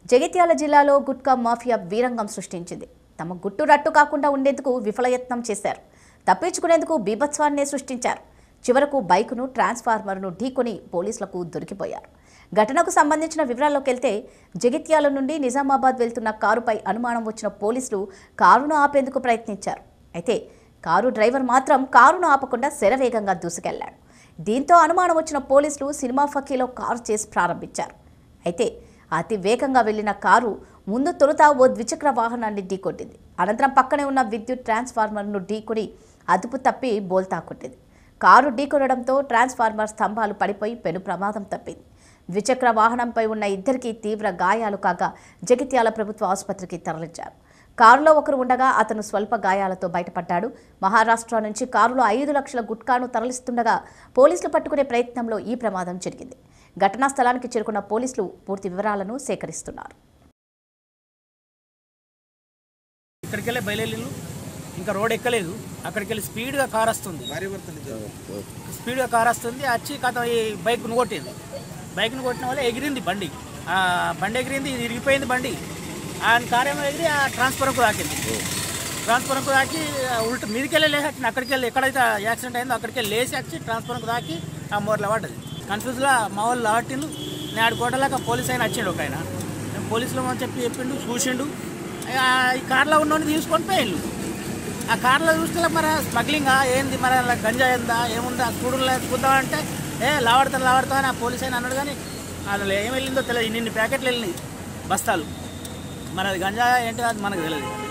జగిత్యాల జిల్లాలో గుట్కా మాఫియా వీరంగం సృష్టించింది తమ గుట్టు రట్టు కాకుండా ఉండేందుకు విఫలయత్నం చేశారు తప్పించుకునేందుకు బీభత్సాన్నే సృష్టించారు చివరకు బైకును ట్రాన్స్ఫార్మర్ను ఢీకొని పోలీసులకు దొరికిపోయారు ఘటనకు సంబంధించిన వివరాల్లోకి వెళ్తే జగిత్యాల నుండి నిజామాబాద్ వెళ్తున్న కారుపై అనుమానం వచ్చిన పోలీసులు కారును ఆపేందుకు ప్రయత్నించారు అయితే కారు డ్రైవర్ మాత్రం కారును ఆపకుండా శరవేగంగా దూసుకెళ్లాడు దీంతో అనుమానం వచ్చిన పోలీసులు సినిమా ఫకీలో కారు చేసి ప్రారంభించారు అయితే అతి వేగంగా వెళ్లిన కారు ముందు తొలుత ఓ ద్విచక్ర వాహనాన్ని ఢీకొట్టింది అనంతరం పక్కనే ఉన్న విద్యుత్ ట్రాన్స్ఫార్మర్ను ఢీకొని అదుపు తప్పి బోల్తా కొట్టింది కారు ఢీకొనడంతో ట్రాన్స్ఫార్మర్ స్తంభాలు పడిపోయి పెను ప్రమాదం తప్పింది ద్విచక్ర వాహనంపై ఉన్న ఇద్దరికి తీవ్ర గాయాలు కాగా జగిత్యాల ప్రభుత్వ ఆసుపత్రికి తరలించారు కారులో ఒకరు ఉండగా అతను స్వల్ప గాయాలతో బయటపడ్డాడు మహారాష్ట్ర నుంచి కారులో ఐదు లక్షల గుట్కాను తరలిస్తుండగా పోలీసులు పట్టుకునే ప్రయత్నంలో ఈ ప్రమాదం జరిగింది ఘటనా స్థలానికి చేరుకున్న పోలీసులు పూర్తి వివరాలను సేకరిస్తున్నారు ఇక్కడికి వెళ్ళి బయలుదేరిళ్ళు ఇంకా రోడ్ ఎక్కలేదు అక్కడికి వెళ్ళి స్పీడ్గా కార్ వస్తుంది స్పీడ్గా కార్ వస్తుంది వచ్చి కథ ఈ బైక్ను కొట్టింది బైక్ను కొట్టిన వల్ల ఎగిరింది బండి ఆ బండి ఎగిరింది ఇది ఇరిగిపోయింది బండి ఆ కార్ ఏమో ఎగిరి ఆ ట్రాన్స్ఫర్కు తాకింది ట్రాన్స్ఫర్కు తాకి ఉల్ట మీదకి వెళ్ళి లేచి అక్కడికి వెళ్ళి ఎక్కడైతే యాక్సిడెంట్ అయిందో అక్కడికి వెళ్ళి లేచి వచ్చి ట్రాన్స్ఫర్కు తాకి ఆ మోర్లో పడ్డది కన్ఫ్యూజ్లో మా వాళ్ళు లాటిండు నేను కొట్టలేక పోలీస్ అయినా వచ్చిండు ఒక ఆయన నేను పోలీసులో అని చెప్పి చెప్పిండు చూసిండు ఆ, ఈ కార్లో ఉన్నోని తీసుకొని పోయిండు ఆ కార్లో చూస్తే మరి స్మగ్లింగ్ ఏంది మరి అలా గంజా ఏందా ఏముందా చూడలే చూద్దామంటే ఏ లావడతా లావడతా అని ఆ పోలీస్ అయినా అన్నాడు కానీ అందులో ఏం వెళ్ళిందో తెలియదు ఇన్ని ప్యాకెట్లు వెళ్ళినాయి బస్తాలు మరి అది గంజా ఏంటి అది మనకు తెలియదు